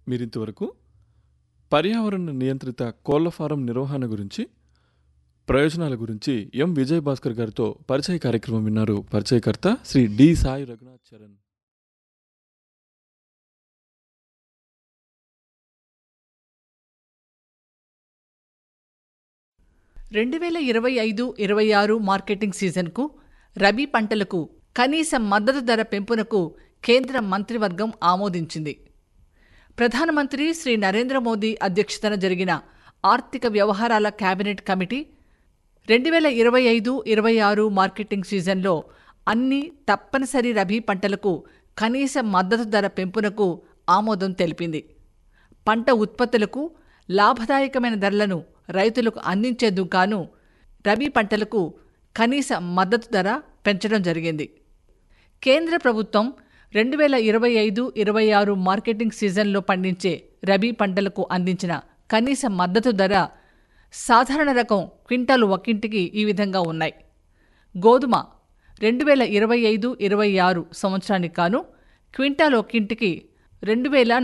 మీరింతవరకు పర్యావరణ నియంత్రిత కోళ్ల ఫారం నిర్వహణ గురించి ప్రయోజనాల గురించి ఎం విజయ్ భాస్కర్ గారితో పరిచయ కార్యక్రమం విన్నారు పరిచయకర్త శ్రీ డి సాయి రఘునాథ్ చరణ్ రెండు వేల ఇరవై ఐదు ఇరవై ఆరు మార్కెటింగ్ సీజన్కు రబీ పంటలకు కనీస మద్దతు ధర పెంపునకు కేంద్ర మంత్రివర్గం ఆమోదించింది ప్రధానమంత్రి శ్రీ నరేంద్ర మోదీ అధ్యక్షతన జరిగిన ఆర్థిక వ్యవహారాల కేబినెట్ కమిటీ రెండు వేల ఇరవై ఐదు ఇరవై ఆరు మార్కెటింగ్ సీజన్లో అన్ని తప్పనిసరి రబీ పంటలకు కనీస మద్దతు ధర పెంపునకు ఆమోదం తెలిపింది పంట ఉత్పత్తులకు లాభదాయకమైన ధరలను రైతులకు అందించేందుకు గాను రబీ పంటలకు కనీస మద్దతు ధర పెంచడం జరిగింది కేంద్ర ప్రభుత్వం రెండు వేల ఇరవై ఐదు ఇరవై ఆరు మార్కెటింగ్ సీజన్లో పండించే రబీ పంటలకు అందించిన కనీస మద్దతు ధర సాధారణ రకం క్వింటాలు ఒక్కింటికి ఈ విధంగా ఉన్నాయి గోధుమ రెండు వేల ఇరవై ఐదు ఇరవై ఆరు సంవత్సరానికి గాను క్వింటాల్ ఒక్కింటికి రెండు వేల